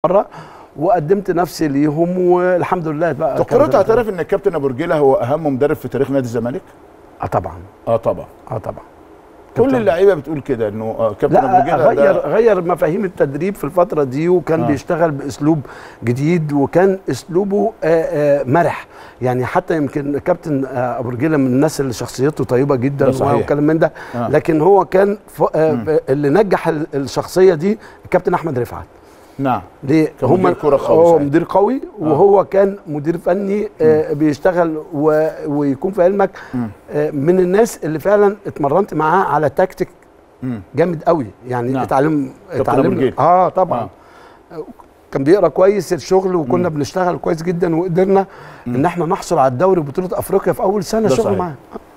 مره وقدمت نفسي ليهم والحمد لله بقى تقر كان- تعترف ان الكابتن ابو رجيله هو اهم مدرب في تاريخ نادي الزمالك اه طبعا اه طبعا اه طبعا كل كابتن- اللعيبه بتقول كده انه آه، كابتن ابو لا رجيله غير ده غير مفاهيم التدريب في الفتره دي وكان آه. آه. بيشتغل باسلوب جديد وكان اسلوبه آه، آه، مرح يعني حتى يمكن كابتن آه، ابو رجيله من الناس اللي شخصيته طيبه جدا ده صحيح. وكلام من ده آه. لكن هو كان ف... مم. آه اللي نجح ال- الشخصيه دي الكابتن احمد رفعت نعم ليه كان مدير كرة قوي هو ساعتها. مدير قوي وهو كان مدير فني آه بيشتغل و... ويكون في علمك مم. آه من الناس اللي فعلا اتمرنت معاه على تكتيك مم. جامد قوي يعني نعم. اتعلم أبو اتعلم رجيل. اه طبعا آه. آه. كان بيقرا كويس الشغل وكنا بنشتغل كويس جدا وقدرنا ان احنا نحصل على الدوري بطوله افريقيا في اول سنه ده شغل صحيح. معاه